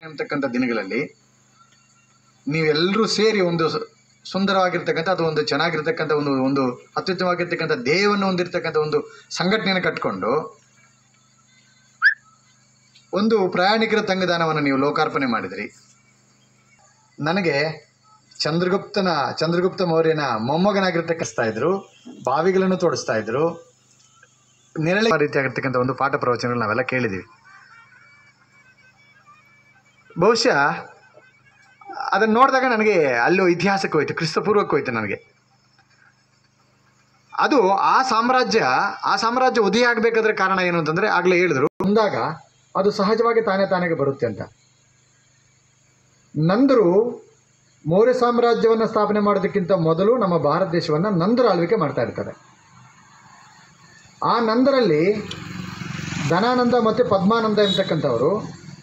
ಅಂತಕ್ಕಂಥ ದಿನಗಳಲ್ಲಿ ನೀವೆಲ್ಲರೂ ಸೇರಿ ಒಂದು ಸ- ಸುಂದರವಾಗಿರ್ತಕ್ಕಂಥ ಅಥವಾ ಒಂದು ಚೆನ್ನಾಗಿರ್ತಕ್ಕಂಥ ಒಂದು ಒಂದು ಅತ್ಯುತ್ತಮವಾಗಿರ್ತಕ್ಕಂಥ ದೇಹವನ್ನು ಹೊಂದಿರತಕ್ಕಂಥ ಒಂದು ಸಂಘಟನೆಯನ್ನು ಕಟ್ಕೊಂಡು ಒಂದು ಪ್ರಯಾಣಿಕರ ತಂಗುದಾಣವನ್ನು ನೀವು ಲೋಕಾರ್ಪಣೆ ಮಾಡಿದ್ರಿ ನನಗೆ ಚಂದ್ರಗುಪ್ತನ ಚಂದ್ರಗುಪ್ತ ಮೌರ್ಯನ ಮೊಮ್ಮಗನಾಗಿರ್ತಕ್ಕಿಸ್ತಾ ಇದ್ರು ಬಾವಿಗಳನ್ನು ತೋಡಿಸ್ತಾ ಇದ್ರು ನೆರಳೆ ರೀತಿಯಾಗಿರ್ತಕ್ಕಂಥ ಒಂದು ಪಾಠ ಪ್ರವಚನಗಳು ನಾವೆಲ್ಲ ಕೇಳಿದ್ದೀವಿ ಬಹುಶಃ ಅದನ್ನು ನೋಡಿದಾಗ ನನಗೆ ಅಲ್ಲೂ ಇತಿಹಾಸಕ್ಕೆ ಹೋಯ್ತು ಕ್ರಿಸ್ತಪೂರ್ವಕ್ಕೆ ಹೋಯ್ತು ನನಗೆ ಅದು ಆ ಸಾಮ್ರಾಜ್ಯ ಆ ಸಾಮ್ರಾಜ್ಯ ಉದಯ ಆಗಬೇಕಾದ್ರೆ ಕಾರಣ ಏನು ಅಂತಂದರೆ ಆಗಲೇ ಹೇಳಿದ್ರು ಬಂದಾಗ ಅದು ಸಹಜವಾಗಿ ತಾನೇ ತಾನಾಗೆ ಬರುತ್ತೆ ಅಂತ ನಂದರು ಮೌರ್ಯ ಸಾಮ್ರಾಜ್ಯವನ್ನು ಸ್ಥಾಪನೆ ಮಾಡೋದಕ್ಕಿಂತ ಮೊದಲು ನಮ್ಮ ಭಾರತ ದೇಶವನ್ನು ನಂದರು ಆಳ್ವಿಕೆ ಮಾಡ್ತಾ ಇರ್ತಾರೆ ಆ ನಂದರಲ್ಲಿ ಧನಾನಂದ ಮತ್ತು ಪದ್ಮಾನಂದ ಎಂತಕ್ಕಂಥವರು